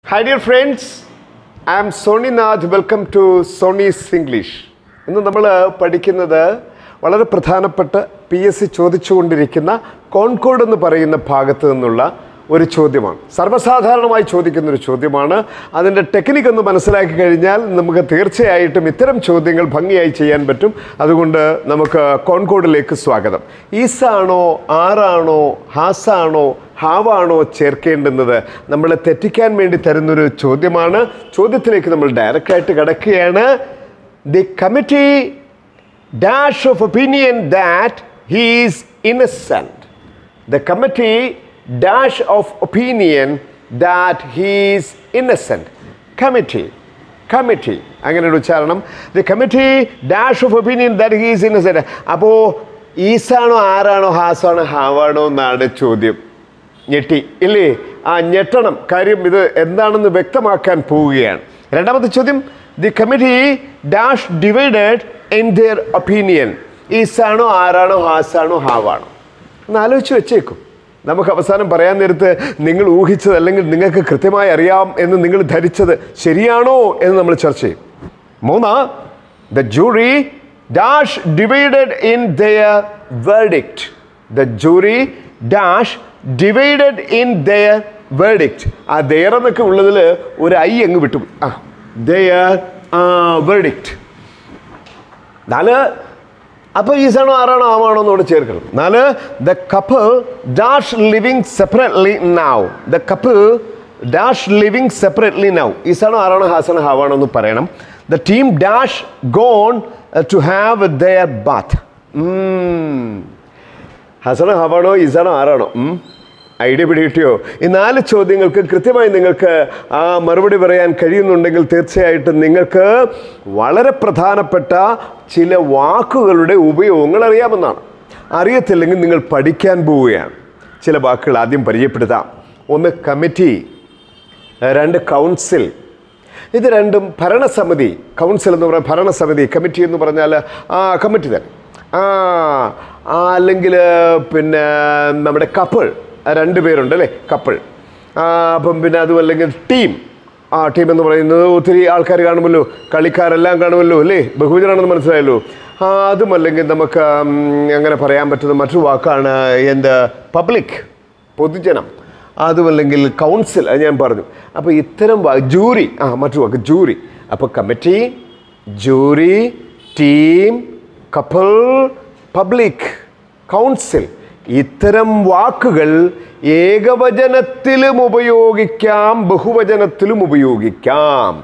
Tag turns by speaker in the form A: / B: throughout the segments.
A: Hi dear friends, I am Sony Nath. Welcome to Sony's English. ഇന്ന് നമ്മൾ പഠിക്കുന്നത് വളരെ പ്രധാനപ്പെട്ട പി എസ് സി ചോദിച്ചുകൊണ്ടിരിക്കുന്ന കോൺകോഡ് എന്ന് പറയുന്ന ഭാഗത്ത് നിന്നുള്ള ഒരു ചോദ്യമാണ് സർവ്വസാധാരണമായി ചോദിക്കുന്ന ഒരു ചോദ്യമാണ് അതിൻ്റെ ടെക്നിക്ക് ഒന്ന് മനസ്സിലാക്കി കഴിഞ്ഞാൽ നമുക്ക് തീർച്ചയായിട്ടും ഇത്തരം ചോദ്യങ്ങൾ ഭംഗിയായി ചെയ്യാൻ പറ്റും അതുകൊണ്ട് നമുക്ക് കോൺകോഡിലേക്ക് സ്വാഗതം ഈസാണോ ആറാണോ ഹാസാണോ ഹാവാണോ ചേർക്കേണ്ടുന്നത് നമ്മളെ തെറ്റിക്കാൻ വേണ്ടി തരുന്നൊരു ചോദ്യമാണ് ചോദ്യത്തിലേക്ക് നമ്മൾ ഡയറക്റ്റായിട്ട് കിടക്കുകയാണ് the committee dash of opinion that he's innocent the committee dash of opinion that he's innocent committee committee അങ്ങനെ ഒരു ഉച്ചാരണം the committee dash of opinion that he's innocent അപ്പോൾ ഈസാണോ ആരാണോ ഹാസാണോ ഹാവാണോ എന്നാണ് ചോദ്യം ഞെട്ടി ഇല്ലേ ആ ഞെട്ടണം കാര്യം ഇത് എന്താണെന്ന് വ്യക്തമാക്കാൻ പോവുകയാണ് രണ്ടാമത്തെ ചോദ്യം the committee dash divided in their opinion ഈസാണോ ആരാണോ ഹാസാണോ ഹാവാണോ ഒന്ന് ആലോചിച്ച് വെച്ചേക്കും നമുക്ക് അവസാനം പറയാൻ നേരത്ത് നിങ്ങൾ ഊഹിച്ചത് അല്ലെങ്കിൽ നിങ്ങൾക്ക് കൃത്യമായി അറിയാം എന്ന് നിങ്ങൾ ധരിച്ചത് ശരിയാണോ എന്ന് നമ്മൾ ചർച്ച ചെയ്യും മൂന്ന് the jury dash divided in their verdict the jury dash divided in their verdict ആ ദയർ എന്നൊക്കെ ഉള്ളതിൽ ഒരു ഐ അങ്ങ് വിട്ടു ആ ദയർ വേർഡിക്റ്റ് നാല് അപ്പോൾ ഈസാണോ ആറാണോ ആമാണോ എന്നോട് ചേർക്കണം നാല് the couple dash living separately now the couple dash living separately now ഈസാണോ ആറാണോ ഹാസാണോ ഹാവാണോ എന്ന് പറയണം the team dash gone to have their bath ഹസണോ ഹവാണോ ഈസാണോ ആറാണോ ഉം? ഐഡിയ പിടികിട്ടിയോ ഈ നാല് ചോദ്യങ്ങൾക്ക് കൃത്യമായി നിങ്ങൾക്ക് ആ മറുപടി പറയാൻ കഴിയുന്നുണ്ടെങ്കിൽ തീർച്ചയായിട്ടും നിങ്ങൾക്ക് വളരെ പ്രധാനപ്പെട്ട ചില വാക്കുകളുടെ ഉപയോഗങ്ങൾ അറിയാമെന്നാണ് അറിയത്തില്ലെങ്കിൽ നിങ്ങൾ പഠിക്കാൻ പോവുകയാണ് ചില വാക്കുകൾ ആദ്യം പരിചയപ്പെടുത്താം ഒന്ന് കമ്മിറ്റി രണ്ട് കൗൺസിൽ ഇത് രണ്ടും ഭരണസമിതി കൗൺസിൽ എന്ന് പറയുന്ന ഭരണസമിതി കമ്മിറ്റി എന്ന് പറഞ്ഞാൽ ആ കമ്മിറ്റി തന്നെ ആ ആ അല്ലെങ്കിൽ പിന്നെ നമ്മുടെ കപ്പിൾ രണ്ട് പേരുണ്ട് അല്ലേ കപ്പിൾ അപ്പം പിന്നെ അതും അല്ലെങ്കിൽ ടീം ആ ടീം എന്ന് പറയുന്നത് ഒത്തിരി ആൾക്കാർ കാണുമല്ലോ കളിക്കാരെല്ലാം കാണുമല്ലോ അല്ലേ ബഹുജനാണെന്ന് മനസ്സിലായല്ലോ ആ അതും അല്ലെങ്കിൽ നമുക്ക് ഉം, അങ്ങനെ പറയാൻ പറ്റുന്ന മറ്റൊരു വാക്കാണ് എന്ത് പബ്ലിക് പൊതുജനം അതുമല്ലെങ്കിൽ കൗൺസിൽ അത് ഞാൻ പറഞ്ഞു അപ്പോൾ ഇത്തരം വാ ജൂറി ആ മറ്റു വാക്ക് ജൂറി അപ്പോൾ committee jury team couple public council ഇത്തരം വാക്കുകൾ ഏകവചനത്തിലും ഉപയോഗിക്കാം ബഹുവചനത്തിലും ഉപയോഗിക്കാം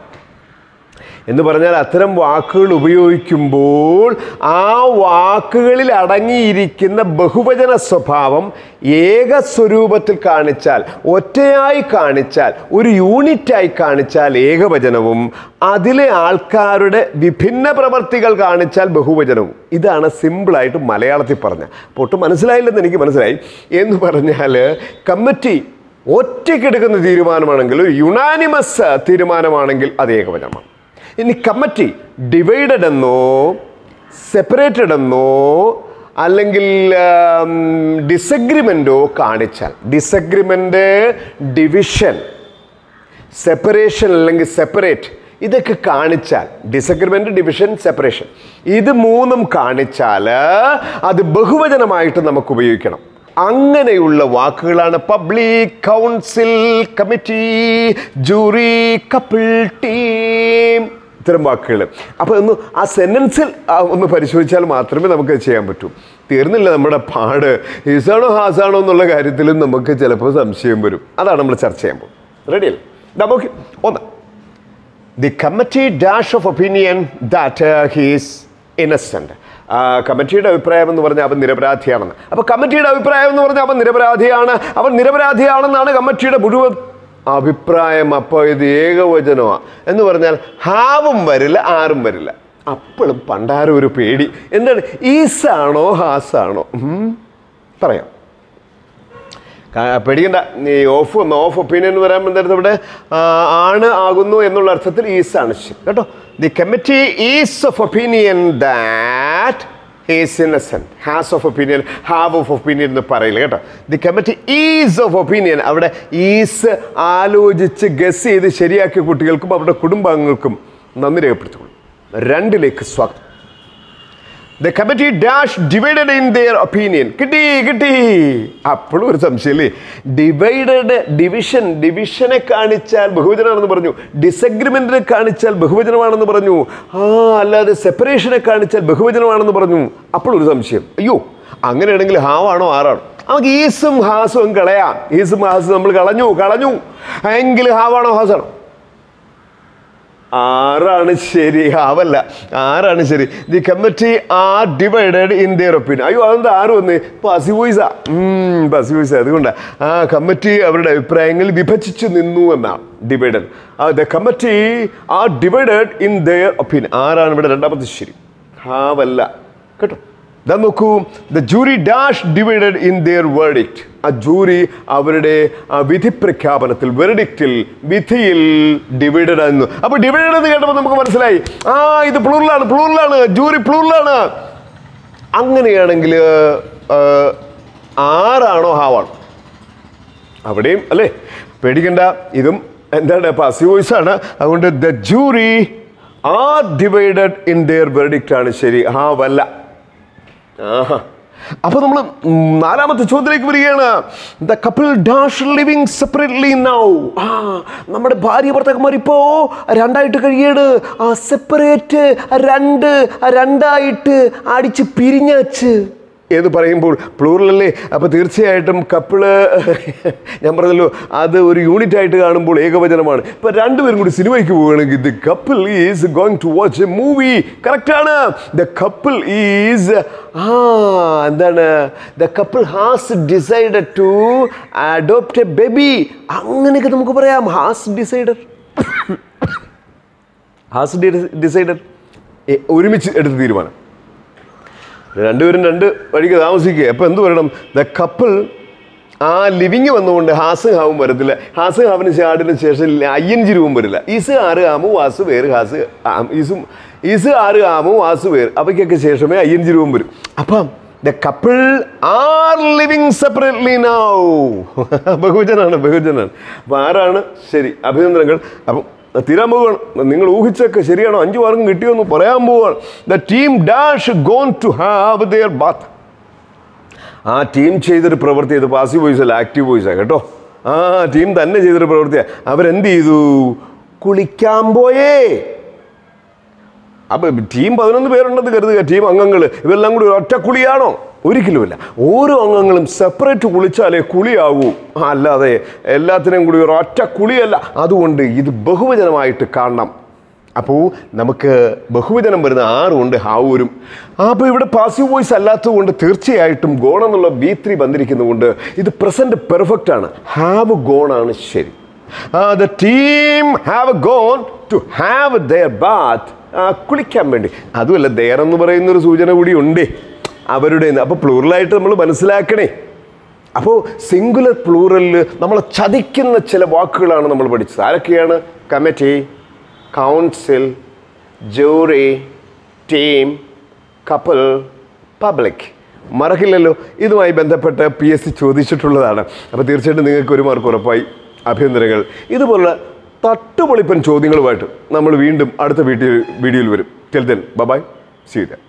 A: എന്ന് പറഞ്ഞാൽ അത്തരം വാക്കുകൾ ഉപയോഗിക്കുമ്പോൾ ആ വാക്കുകളിൽ അടങ്ങിയിരിക്കുന്ന ബഹുവചന സ്വഭാവം ഏക സ്വരൂപത്തിൽ കാണിച്ചാൽ ഒറ്റയായി കാണിച്ചാൽ ഒരു യൂണിറ്റായി കാണിച്ചാൽ ഏകവചനവും അതിലെ ആൾക്കാരുടെ വിഭിന്ന പ്രവർത്തികൾ കാണിച്ചാൽ ബഹുവചനവും ഇതാണ് സിമ്പിളായിട്ട് മലയാളത്തിൽ പറഞ്ഞ അപ്പോൾ ഒട്ടും മനസ്സിലായില്ലെന്ന് എനിക്ക് മനസ്സിലായി എന്ന് പറഞ്ഞാൽ കമ്മിറ്റി ഒറ്റയ്ക്കെടുക്കുന്ന തീരുമാനമാണെങ്കിൽ ഒരു യുണാനിമസ് തീരുമാനമാണെങ്കിൽ അത് ഏകവചനമാണ് ഇനി കമ്മിറ്റി ഡിവൈഡഡ് എന്നോ സെപ്പറേറ്റഡ് എന്നോ അല്ലെങ്കിൽ ഡിസഗ്രിമെൻറ്റോ കാണിച്ചാൽ ഡിസഗ്രിമെൻ്റ് ഡിവിഷൻ സെപ്പറേഷൻ അല്ലെങ്കിൽ സെപ്പറേറ്റ് ഇതൊക്കെ കാണിച്ചാൽ ഡിസഗ്രിമെൻ്റ് ഡിവിഷൻ സെപ്പറേഷൻ ഇത് മൂന്നും കാണിച്ചാൽ അത് ബഹുവചനമായിട്ട് നമുക്ക് ഉപയോഗിക്കണം അങ്ങനെയുള്ള വാക്കുകളാണ് public council committee jury couple team ഇത്തരം വാക്കുകൾ അപ്പോൾ ഒന്ന് ആ സെൻറ്റൻസിൽ ഒന്ന് പരിശോധിച്ചാൽ മാത്രമേ നമുക്ക് അത് ചെയ്യാൻ പറ്റൂ തീർന്നില്ല നമ്മുടെ പാട് ഈസാണോ ഹാസാണോ എന്നുള്ള കാര്യത്തിലും നമുക്ക് ചിലപ്പോൾ സംശയം വരും അതാണ് നമ്മൾ ചർച്ച ചെയ്യാൻ പോകും റെഡിയല്ലേ നമുക്ക് ഒന്ന് the committee dash of opinion that he's innocent കമ്മിറ്റിയുടെ അഭിപ്രായം എന്ന് പറഞ്ഞാൽ അവൻ നിരപരാധിയാണെന്ന് അപ്പോൾ കമ്മിറ്റിയുടെ അഭിപ്രായം എന്ന് പറഞ്ഞാൽ അവൻ നിരപരാധിയാണ് അവൻ നിരപരാധിയാണെന്നാണ് കമ്മിറ്റിയുടെ മുഴുവൻ അഭിപ്രായം അപ്പോൾ ഇത് ഏകവചനമാണ് എന്ന് പറഞ്ഞാൽ ഹാവും വരില്ല ആറും വരില്ല അപ്പോഴും പണ്ടാരും ഒരു പേടി എന്താണ് ഈസാണോ ഹാസാണോ ഉം, പറയാം കാ- പേടിക്കണ്ട ഈ ഓഫ് ഒന്ന് ഓഫ് ഒപ്പീനിയൻ എന്ന് പറയാൻ നേരത്തെ ഇവിടെ ആ, ആണ് ആകുന്നു എന്നുള്ള അർത്ഥത്തിൽ ഈസ് ആണ് ശരി കേട്ടോ the committee is of opinion that is innocent has of opinion have of opinion എന്ന് പറയില്ല കേട്ടോ the committee is of opinion അവിടെ ഈസ് ആലോചിച്ച് ഗസ് ചെയ്ത് ശരിയാക്കിയ കുട്ടികൾക്കും അവരുടെ കുടുംബാംഗങ്ങൾക്കും നന്ദി രേഖപ്പെടുത്തിക്കൊള്ളു രണ്ടിലേക്ക് സ്വാഗതം the committee dash divided in their opinion കിട്ടി കിട്ടി അപ്പോഴും ഒരു സംശയമില്ലേ ഡിവൈഡഡ് ഡിവിഷൻ ഡിവിഷനെ കാണിച്ചാൽ ബഹുവചനമാണെന്ന് പറഞ്ഞു ഡിസഗ്രിമെന്റിനെ കാണിച്ചാൽ ബഹുവചനമാണെന്ന് പറഞ്ഞു ആ അല്ലാതെ സെപ്പറേഷനെ കാണിച്ചാൽ ബഹുവചനമാണെന്ന് പറഞ്ഞു അപ്പോഴൊരു സംശയം അയ്യോ അങ്ങനെയാണെങ്കിൽ ഹാവാണോ ആറാണോ നമുക്ക് ഈസും ഹാസും കളയാം ഈസും ഹാസും നമ്മൾ കളഞ്ഞു കളഞ്ഞു എങ്കിൽ ഹാവാണോ ഹാസാണോ ആറാണ് ശരി ആവല്ല ആറാണ് ശരി the committee are divided in their opinion അയ്യോ അതെന്താ ആറ് വന്ന് പസി വോയിസാ പസി വോയിസ അതുകൊണ്ടാണ് ആ കമ്മിറ്റി അവരുടെ അഭിപ്രായങ്ങൾ വിഭജിച്ച് നിന്നു എന്നാണ് divided the committee are divided in their opinion ആറാണ് ഇവിടെ രണ്ടാമത്തെ ശരി ആവല്ല കേട്ടോ ഇതാ നോക്കൂ the jury dash divided in their verdict ആ ജൂറി അവരുടെ ആ വിധി പ്രഖ്യാപനത്തിൽ വെർഡിക്റ്റിൽ വിധിയിൽ ഡിവൈഡഡ് ആയിരുന്നു അപ്പൊ ഡിവൈഡഡ് എന്ന് കേട്ടപ്പോൾ നമുക്ക് മനസ്സിലായി ആ ഇത് പ്ലൂറിലാണ് പ്ലൂറിലാണ് ജൂറി പ്ലൂറിലാണ് അങ്ങനെയാണെങ്കിൽ ആറാണോ ഹാവാണോ അവിടെയും അല്ലേ പേടിക്കണ്ട ഇതും എന്താണ് പാസി വോയിസ് ആണ് അതുകൊണ്ട് the jury are divided in their verdict ആണ് ശരി ഹാവല്ല ആഹാ. അപ്പൊ നമ്മൾ നാലാമത്തെ ചോദ്യത്തിലേക്ക് വരികയാണ് the couple dash living separately now ആ നമ്മുടെ ഭാര്യ ഭർത്താക്കന്മാർ ഇപ്പോ രണ്ടായിട്ട് കഴിയാണ് ആ സെപ്പറേറ്റ് രണ്ട് രണ്ടായിട്ട് അടിച്ച് പിരിഞ്ഞച്ച് എന്ന് പറയുമ്പോൾ പ്ലൂറലല്ലേ അപ്പോൾ തീർച്ചയായിട്ടും കപ്പിള് ഞാൻ പറഞ്ഞല്ലോ അത് ഒരു യൂണിറ്റ് ആയിട്ട് കാണുമ്പോൾ ഏകവചനമാണ് ഇപ്പം രണ്ടുപേരും കൂടി സിനിമയ്ക്ക് പോവുകയാണെങ്കിൽ the couple is going to watch a movie കറക്റ്റാണ് ദ കപ്പിൾ ഈസ് ആ എന്താണ് the couple has decided to adopt a baby അങ്ങനെയൊക്കെ നമുക്ക് പറയാം ഹാസ് ഡിസൈഡഡ് ഹാസ് ഡിസൈഡഡ് ഒരുമിച്ച് എടുത്ത തീരുമാനം രണ്ടുപേരും രണ്ട് വഴിക്ക് താമസിക്കുക അപ്പോൾ എന്ത് പറയണം ദ കപ്പിൾ ആ ലിവിങ് വന്നുകൊണ്ട് ഹാസ് ഹാവും വരത്തില്ല ഹാസ് ഹാവിന് ചാടിന് ശേഷം അയ്യഞ്ച് രൂപം വരില്ല is are am was were has am- ഈസും ഈസ് ആറ് ആമു വാസ് വേറ് അവയ്ക്കൊക്കെ ശേഷമേ അയ്യഞ്ച് രൂപം വരും അപ്പം the couple are living separately now ബഹുജനാണ് ബഹുജനാണ് അപ്പം ആരാണ് ശരി അഭിനന്ദനങ്ങൾ അപ്പം തീരാൻ പോവുകയാണ് നിങ്ങൾ ഊഹിച്ചൊക്കെ ശരിയാണോ അഞ്ചു മാർക്കും കിട്ടിയോ എന്ന് പറയാൻ പോവുകയാണ് the team dash gone to have their bath ആ ടീം ചെയ്തൊരു പ്രവൃത്തി ഇത് പാസീവ് വോയിസ് അല്ല ആക്റ്റീവ് വോയിസാണ് കേട്ടോ ആ ടീം തന്നെ ചെയ്തൊരു പ്രവൃത്തിയാണ് അവരെന്ത് ചെയ്തു കുളിക്കാൻ പോയേ അപ്പൊ ടീം പതിനൊന്ന് പേരുണ്ടെന്ന് കരുതുക ടീം അംഗങ്ങൾ ഇവരെല്ലാം കൂടി ഒറ്റ കുളിയാണോ ഒരിക്കലുമില്ല ഓരോ അംഗങ്ങളും സെപ്പറേറ്റ് കുളിച്ചാലേ കുളിയാകൂ ആ, അല്ലാതെ എല്ലാത്തിനെയും കൂടി ഒരു ഒറ്റ കുളിയല്ല അതുകൊണ്ട് ഇത് ബഹുവചനമായിട്ട് കാണണം അപ്പോൾ നമുക്ക് ബഹുവചനം വരുന്ന ആറുണ്ട് ഹാവ് വരും അപ്പോൾ ഇവിടെ പാസീവ് വോയിസ് അല്ലാത്തതുകൊണ്ട് തീർച്ചയായിട്ടും ഗോൺ എന്നുള്ള ബി ത്രീ വന്നിരിക്കുന്നതുകൊണ്ട് ഇത് പ്രസന്റ് പെർഫെക്റ്റ് ആണ് ഹാവ് ഗോൺ ആണ് ശരി the team have gone to have their bath കുളിക്കാൻ വേണ്ടി അതുമല്ല ദയർ എന്ന് പറയുന്ന ഒരു സൂചന കൂടി ഉണ്ട് അവരുടെ അപ്പോൾ പ്ലൂറലായിട്ട് നമ്മൾ മനസ്സിലാക്കണേ അപ്പോൾ സിംഗുലർ പ്ലൂറലിൽ നമ്മളെ ചതിക്കുന്ന ചില വാക്കുകളാണ് നമ്മൾ പഠിച്ചത് ആരൊക്കെയാണ് committee council jury team couple public മറക്കില്ലല്ലോ ഇതുമായി ബന്ധപ്പെട്ട് പി എസ് സി ചോദിച്ചിട്ടുള്ളതാണ് അപ്പോൾ തീർച്ചയായിട്ടും നിങ്ങൾക്ക് ഒരു മാർക്ക് ഉറപ്പായി അഭിനന്ദനങ്ങൾ ഇതുപോലുള്ള തട്ടുപൊളിപ്പൻ ചോദ്യങ്ങളുമായിട്ട് നമ്മൾ വീണ്ടും അടുത്ത വീഡിയോ വീഡിയോയിൽ വരും ടെൽ ദെൻ ബൈ സീ